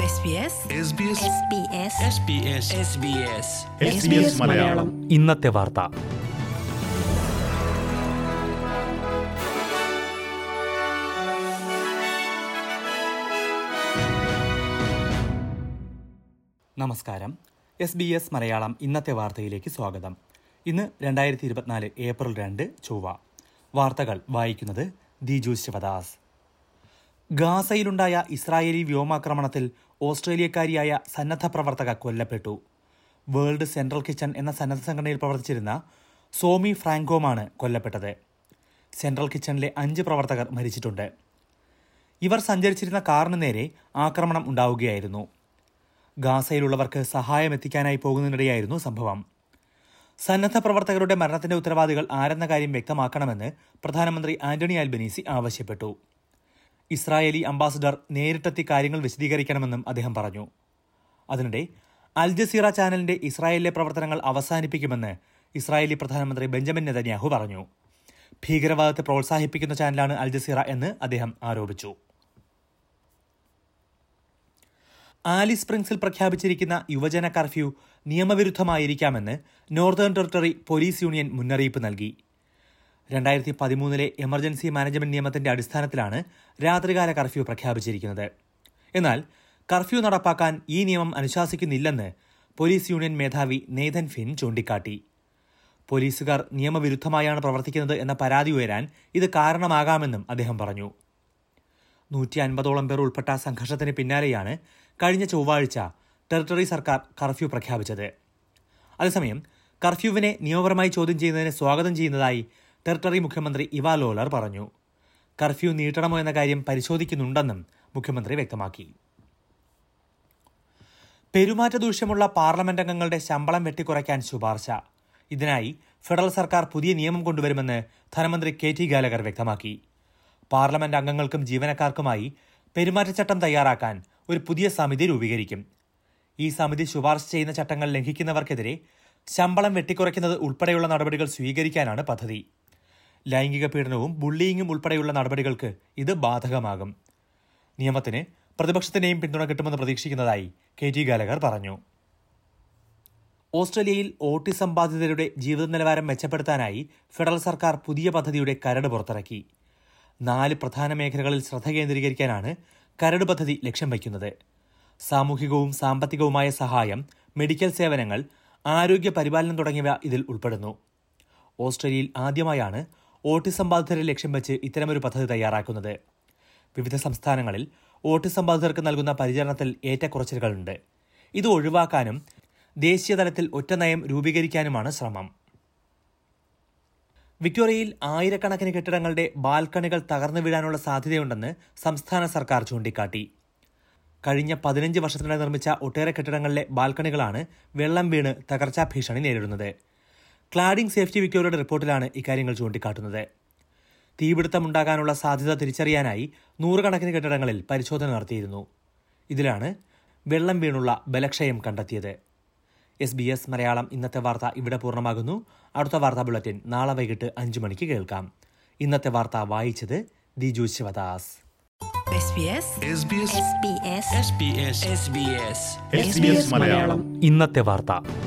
SBS SBS SBS SBS SBS Malayalam ഇന്നത്തെ വാർത്ത നമസ്കാരം എസ് ബി എസ് മലയാളം ഇന്നത്തെ വാർത്തയിലേക്ക് സ്വാഗതം ഇന്ന് രണ്ടായിരത്തി ഇരുപത്തിനാല് ഏപ്രിൽ രണ്ട് ചൊവ്വ വാർത്തകൾ വായിക്കുന്നത് ദിജു ശിവദാസ് ഗാസയിലുണ്ടായ ഇസ്രായേലി വ്യോമാക്രമണത്തിൽ ഓസ്ട്രേലിയക്കാരിയായ സന്നദ്ധ പ്രവർത്തക കൊല്ലപ്പെട്ടു വേൾഡ് സെൻട്രൽ കിച്ചൺ എന്ന സന്നദ്ധ സംഘടനയിൽ പ്രവർത്തിച്ചിരുന്ന സോമി ഫ്രാങ്കോമാണ് കൊല്ലപ്പെട്ടത് സെൻട്രൽ കിച്ചണിലെ അഞ്ച് പ്രവർത്തകർ മരിച്ചിട്ടുണ്ട് ഇവർ സഞ്ചരിച്ചിരുന്ന കാറിന് നേരെ ആക്രമണം ഉണ്ടാവുകയായിരുന്നു ഗാസയിലുള്ളവർക്ക് സഹായം എത്തിക്കാനായി പോകുന്നതിനിടെയായിരുന്നു സംഭവം സന്നദ്ധ പ്രവർത്തകരുടെ മരണത്തിന്റെ ഉത്തരവാദികൾ ആരെന്ന കാര്യം വ്യക്തമാക്കണമെന്ന് പ്രധാനമന്ത്രി ആന്റണി ആൽബനീസി ആവശ്യപ്പെട്ടു ഇസ്രായേലി അംബാസഡർ നേരിട്ടെത്തി കാര്യങ്ങൾ വിശദീകരിക്കണമെന്നും അദ്ദേഹം പറഞ്ഞു അതിനിടെ അൽ ജസീറ ചാനലിന്റെ ഇസ്രായേലിലെ പ്രവർത്തനങ്ങൾ അവസാനിപ്പിക്കുമെന്ന് ഇസ്രായേലി പ്രധാനമന്ത്രി ബെഞ്ചമിൻ നെതന്യാഹു പറഞ്ഞു ഭീകരവാദത്തെ പ്രോത്സാഹിപ്പിക്കുന്ന ചാനലാണ് അൽ ജസീറ എന്ന് അദ്ദേഹം ആരോപിച്ചു ആലി സ്പ്രിങ്സിൽ പ്രഖ്യാപിച്ചിരിക്കുന്ന യുവജന കർഫ്യൂ നിയമവിരുദ്ധമായിരിക്കാമെന്ന് നോർത്തേൺ ടെറിട്ടറി പോലീസ് യൂണിയൻ മുന്നറിയിപ്പ് നൽകി രണ്ടായിരത്തി പതിമൂന്നിലെ എമർജൻസി മാനേജ്മെന്റ് നിയമത്തിന്റെ അടിസ്ഥാനത്തിലാണ് രാത്രികാല കർഫ്യൂ പ്രഖ്യാപിച്ചിരിക്കുന്നത് എന്നാൽ കർഫ്യൂ നടപ്പാക്കാൻ ഈ നിയമം അനുശാസിക്കുന്നില്ലെന്ന് പോലീസ് യൂണിയൻ മേധാവി നേതൻ ഫിൻ ചൂണ്ടിക്കാട്ടി പോലീസുകാർ നിയമവിരുദ്ധമായാണ് പ്രവർത്തിക്കുന്നത് എന്ന പരാതി ഉയരാൻ ഇത് കാരണമാകാമെന്നും അദ്ദേഹം പറഞ്ഞു നൂറ്റി അൻപതോളം പേർ ഉൾപ്പെട്ട സംഘർഷത്തിന് പിന്നാലെയാണ് കഴിഞ്ഞ ചൊവ്വാഴ്ച ടെറിട്ടറി സർക്കാർ കർഫ്യൂ പ്രഖ്യാപിച്ചത് അതേസമയം കർഫ്യൂവിനെ നിയമപരമായി ചോദ്യം ചെയ്യുന്നതിനെ സ്വാഗതം ചെയ്യുന്നതായി ടെറിട്ടറി മുഖ്യമന്ത്രി ഇവാ ലോലർ പറഞ്ഞു കർഫ്യൂ നീട്ടണമോ എന്ന കാര്യം പരിശോധിക്കുന്നുണ്ടെന്നും മുഖ്യമന്ത്രി വ്യക്തമാക്കി പെരുമാറ്റ ദൂഷ്യമുള്ള പാർലമെന്റ് അംഗങ്ങളുടെ ശമ്പളം വെട്ടിക്കുറയ്ക്കാൻ ശുപാർശ ഇതിനായി ഫെഡറൽ സർക്കാർ പുതിയ നിയമം കൊണ്ടുവരുമെന്ന് ധനമന്ത്രി കെ ടി ഗാലകർ വ്യക്തമാക്കി പാർലമെന്റ് അംഗങ്ങൾക്കും ജീവനക്കാർക്കുമായി പെരുമാറ്റച്ചട്ടം തയ്യാറാക്കാൻ ഒരു പുതിയ സമിതി രൂപീകരിക്കും ഈ സമിതി ശുപാർശ ചെയ്യുന്ന ചട്ടങ്ങൾ ലംഘിക്കുന്നവർക്കെതിരെ ശമ്പളം വെട്ടിക്കുറയ്ക്കുന്നത് ഉൾപ്പെടെയുള്ള നടപടികൾ സ്വീകരിക്കാനാണ് പദ്ധതി ലൈംഗിക പീഡനവും ബുള്ളിയിങ്ങും ഉൾപ്പെടെയുള്ള നടപടികൾക്ക് ഇത് ബാധകമാകും നിയമത്തിന് പ്രതിപക്ഷത്തിന്റെയും പിന്തുണ കിട്ടുമെന്ന് പ്രതീക്ഷിക്കുന്നതായി കെ ടി ഗാലകർ പറഞ്ഞു ഓസ്ട്രേലിയയിൽ ഓട്ടിസം ബാധിതരുടെ ജീവിത നിലവാരം മെച്ചപ്പെടുത്താനായി ഫെഡറൽ സർക്കാർ പുതിയ പദ്ധതിയുടെ കരട് പുറത്തിറക്കി നാല് പ്രധാന മേഖലകളിൽ ശ്രദ്ധ കേന്ദ്രീകരിക്കാനാണ് കരട് പദ്ധതി ലക്ഷ്യം വയ്ക്കുന്നത് സാമൂഹികവും സാമ്പത്തികവുമായ സഹായം മെഡിക്കൽ സേവനങ്ങൾ ആരോഗ്യ പരിപാലനം തുടങ്ങിയവ ഇതിൽ ഉൾപ്പെടുന്നു ഓസ്ട്രേലിയയിൽ ആദ്യമായാണ് ഓട്ടിസം ബാധിതരെ ലക്ഷ്യം വെച്ച് ഇത്തരമൊരു പദ്ധതി തയ്യാറാക്കുന്നത് വിവിധ സംസ്ഥാനങ്ങളിൽ ഓട്ടിസം ബാധിതർക്ക് നൽകുന്ന പരിചരണത്തിൽ ഏറ്റക്കുറച്ചിലുകളുണ്ട് ഇത് ഒഴിവാക്കാനും ദേശീയ തലത്തിൽ ഒറ്റ നയം രൂപീകരിക്കാനുമാണ് ശ്രമം വിക്ടോറിയയിൽ ആയിരക്കണക്കിന് കെട്ടിടങ്ങളുടെ ബാൽക്കണികൾ തകർന്നു വീഴാനുള്ള സാധ്യതയുണ്ടെന്ന് സംസ്ഥാന സർക്കാർ ചൂണ്ടിക്കാട്ടി കഴിഞ്ഞ പതിനഞ്ച് വർഷത്തിനിടെ നിർമ്മിച്ച ഒട്ടേറെ കെട്ടിടങ്ങളിലെ ബാൽക്കണികളാണ് വെള്ളം വീണ് തകർച്ചാ ഭീഷണി നേരിടുന്നത് ക്ലാഡിംഗ് സേഫ്റ്റി വിക്ടോറിയയുടെ റിപ്പോർട്ടിലാണ് ഇക്കാര്യങ്ങൾ ചൂണ്ടിക്കാട്ടുന്നത് തീപിടുത്തമുണ്ടാകാനുള്ള സാധ്യത തിരിച്ചറിയാനായി നൂറുകണക്കിന് കെട്ടിടങ്ങളിൽ പരിശോധന നടത്തിയിരുന്നു ഇതിലാണ് വെള്ളം വീണുള്ള ബലക്ഷയം കണ്ടെത്തിയത് എസ് ബി എസ് മലയാളം ഇന്നത്തെ വാർത്ത ഇവിടെ പൂർണ്ണമാകുന്നു അടുത്ത വാർത്താ ബുള്ളറ്റിൻ നാളെ വൈകിട്ട് അഞ്ചു മണിക്ക് കേൾക്കാം ഇന്നത്തെ വാർത്ത വായിച്ചത് Diju Sivadas SBS SBS SBS SBS SBS Malayalam ഇന്നത്തെ വാർത്ത